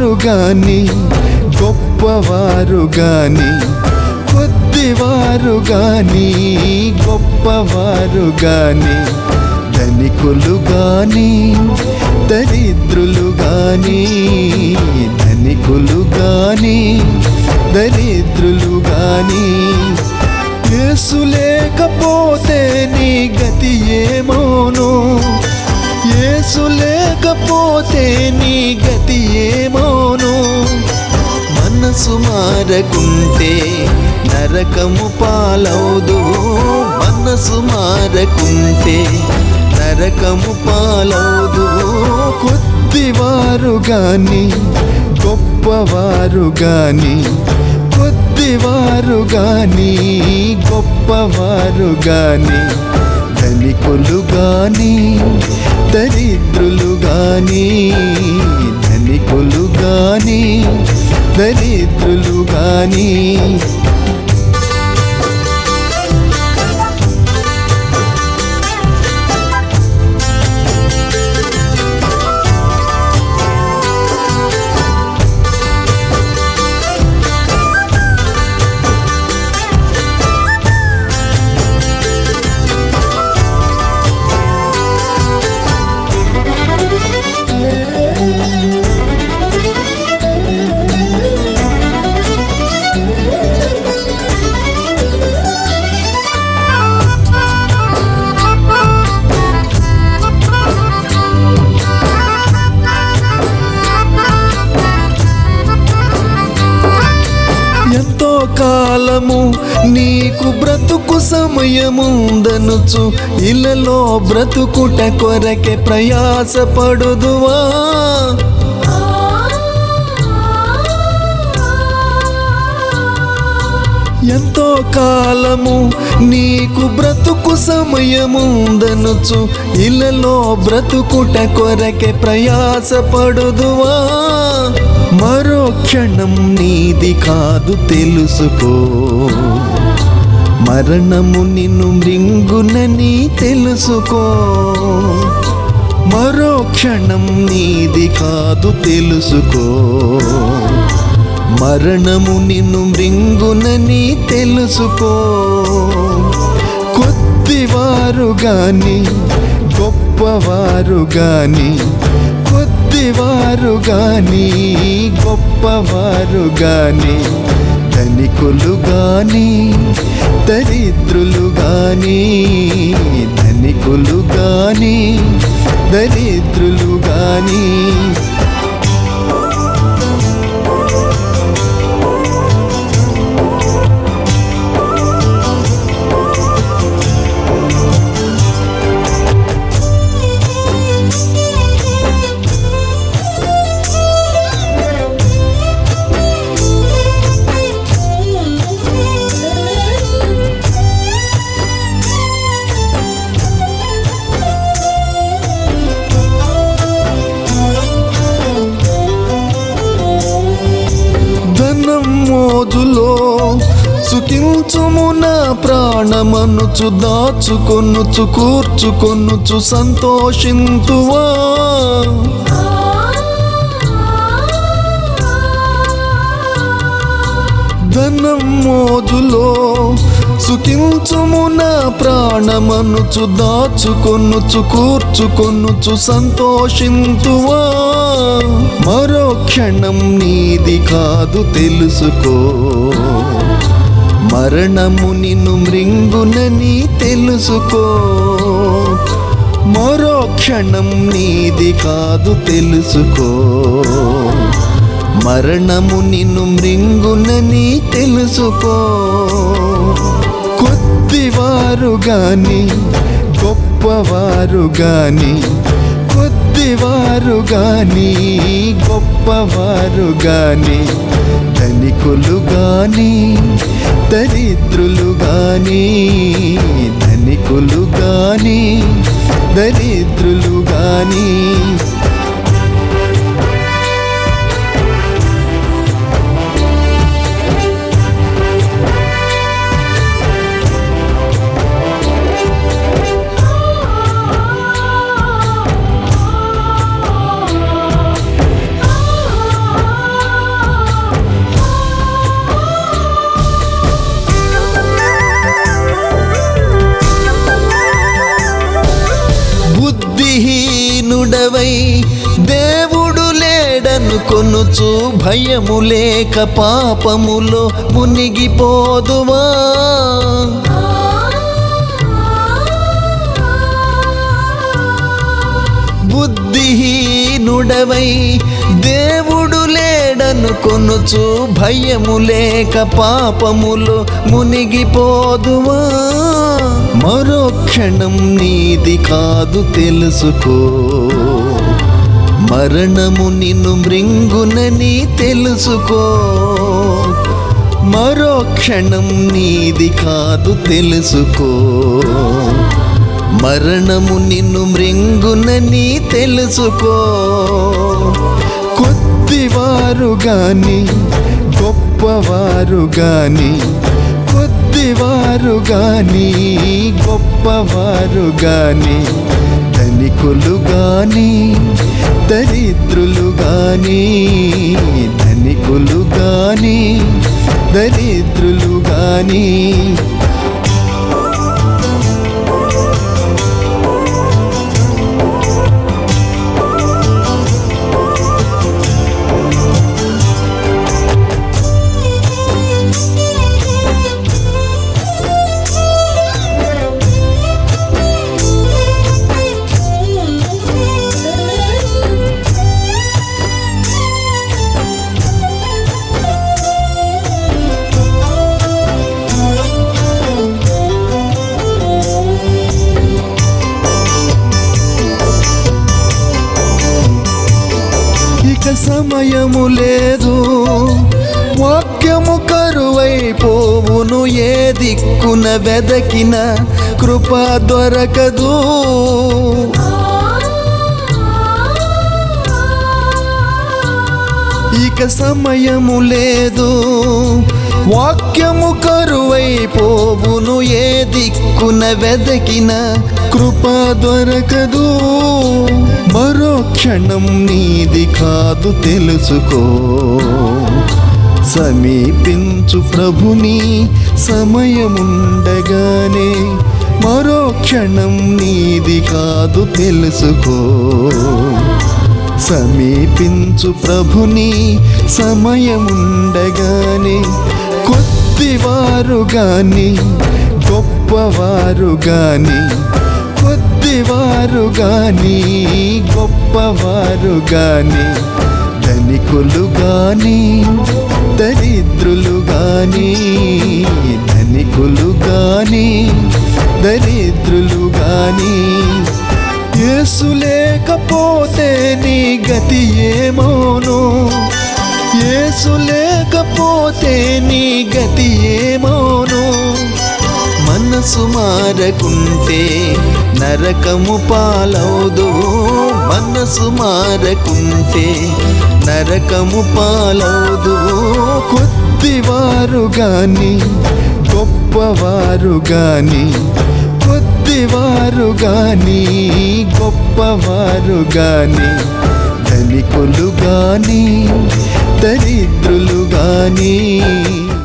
కొద్దివారు గాని గొప్పవారు గాని కొద్దివారు గాని గొప్పవారు గాని ధనికులు గాని దరిద్రులు గాని ధనికులు గాని దరిద్రులు గాని యేసు లేకపోతే నీ గతి ఏమోను యేసు లేకపోతే నీ గతి ఏమోను మనసు మారకుంటే నరకము పాలవుదు మనసు మారకుంటే నరకము పాలవుదు కొద్దివారు గాని గొప్పవారు గాని కొద్దివారు గాని గొప్పవారు గాని ధనికులు గాని దరిద్రులు గాని ధనికులు గాని దరిద్రులు గాని ఎంతో కాలము నీకు బ్రతుకు సమయముందనుచు ఇలలో బ్రతుకుట కొరకే ప్రయాసపడుదువా ఎంతో కాలము నీకు బ్రతుకు సమయముందనుచు ఇలలో బ్రతుకుట కొరకే ప్రయాసపడుదువా మరో క్షణం నీది కాదు తెలుసుకో మరణము నిన్ను మృంగునని తెలుసుకో మరో క్షణం నీది కాదు తెలుసుకో మరణము నిన్ను మృంగునని తెలుసుకో కొద్దివారు గాని గొప్పవారు గాని కొద్దివారు గాని గొప్పవారు గాని ధనికులు గాని దరిద్రులు గాని ధనికులు గాని దరిద్రులు గాని ధనం మోజులో సుఖించుము నా ప్రాణమనుచు దాచుకొనుచు కూర్చుకొనుచు సంతోషింతువా ధనం మోజులో సుఖించుము నా ప్రాణమనుచు దాచుకొనుచు కూర్చుకొనుచు సంతోషింతువా మరో క్షణం నీది కాదు తెలుసుకో మరణము నిన్ను మృంగునని తెలుసుకో మరో క్షణం నీది కాదు తెలుసుకో మరణము నిన్ను మృంగునని తెలుసుకో కొద్దివారు గాని గొప్పవారు గాని కొద్దివారు గాని గొప్పవారు గాని ధనికులు గాని దరిద్రులు గాని ధనికులు గాని దరిద్రులు గాని బుద్ధిహీనుడవై దేవుడు లేడను కొనుచు భయము లేక పాపములో మునిగిపోదువా బుద్ధిహీనుడవై దేవుడు లేడను కొనుచు భయము లేక పాపములో మునిగిపోదువా మరో క్షణం నీది కాదు తెలుసుకో మరణము నిన్ను మృంగునని తెలుసుకో మరో క్షణం నీది కాదు తెలుసుకో మరణము నిన్ను మృంగునని తెలుసుకో కొద్దివారు గాని గొప్పవారు గాని కొద్దివారు గాని గొప్పవారు గాని ధనికులు గాని దరిద్రులు గాని ధనికులు గాని దరిద్రులు గాని ఇక సమయము లేదు వాక్యము కరువైపోవును ఏ దిక్కున వెదకిన కృప దొరకదు ఇక సమయము లేదు వాక్యము కరువైపోవును ఏ దిక్కున వెదకిన కృప దొరకదు మరో క్షణం నీది కాదు తెలుసుకో సమీపించు ప్రభుని సమయముండగానే మరో క్షణం నీది కాదు తెలుసుకో సమీపించు ప్రభుని సమయముండగానే కొద్దివారు గాని గొప్పవారు గాని కొద్దివారు గాని గొప్పవారు గాని ధనికులు గాని దరిద్రులు గాని ధనికులు గాని దరిద్రులు గాని యేసు లేకపోతే నీ గతి ఏమోను యేసు లేకపోతే నీ గతి ఏమోను మనసు మారకుంటే నరకము పాలవుదు మనసు మారకుంటే నరకము పాలవుదు కొద్దివారు గాని గొప్పవారు గాని కొద్దివారు గాని గొప్పవారు గాని ధనికులు గాని దరిద్రులు గాని